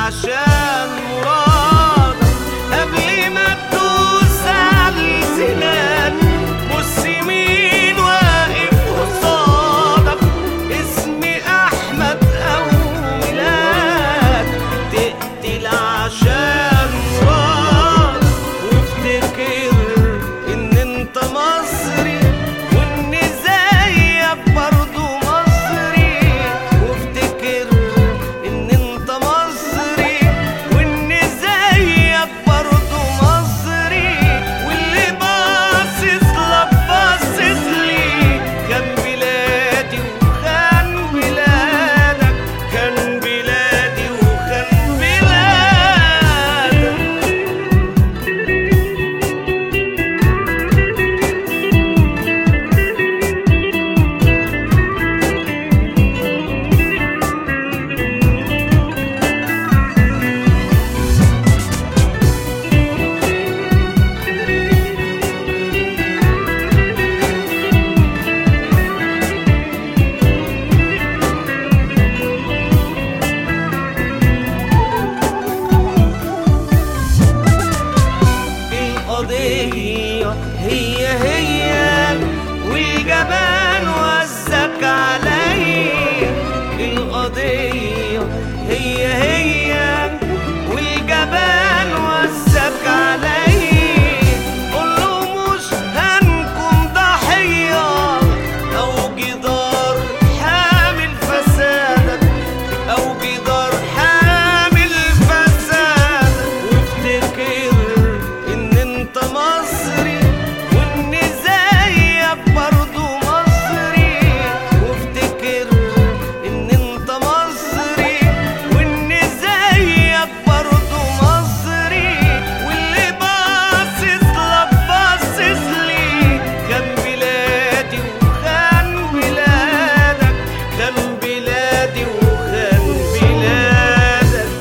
عشان مرادك قبل ما تدوس على الزمان بص مين واقف قصادك اسمي احمد او ميلاد تقتل عشان مرادك وافتكر ان انت مصري وان زيك برضه مصري وافتكر ان انت مصري وان زيك برضه مصري واللي باصص لك باصص لي كان بلادي وكان بلادك كان بلادي وكان بلادك القضية هي هي والجبان وزك علي القضية هي هي والجبان وزك علي قوله مش هنكون ضحية أو جدار حامل فسادك أو جدار حامل فساد وافتكر إن أنت مصري وإن زيك برضه مصري وافتكر إن أنت مصري وإن زيك برضه مصري واللي باصص لك باصص لي كان بلادي وكان بلادك كان بلادي وكان بلادك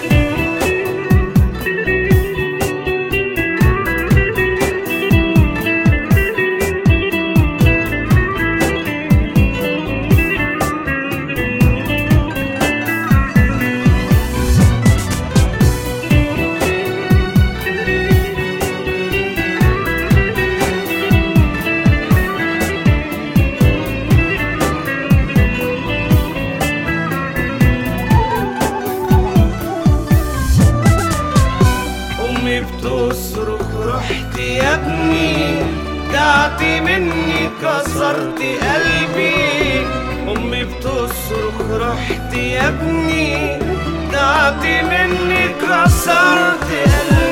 أمي بتصرخ رحت يا ابني دعت مني كسرت قلبي أمي بتصرخ رحت يا ابني دعت مني كسرت قلبي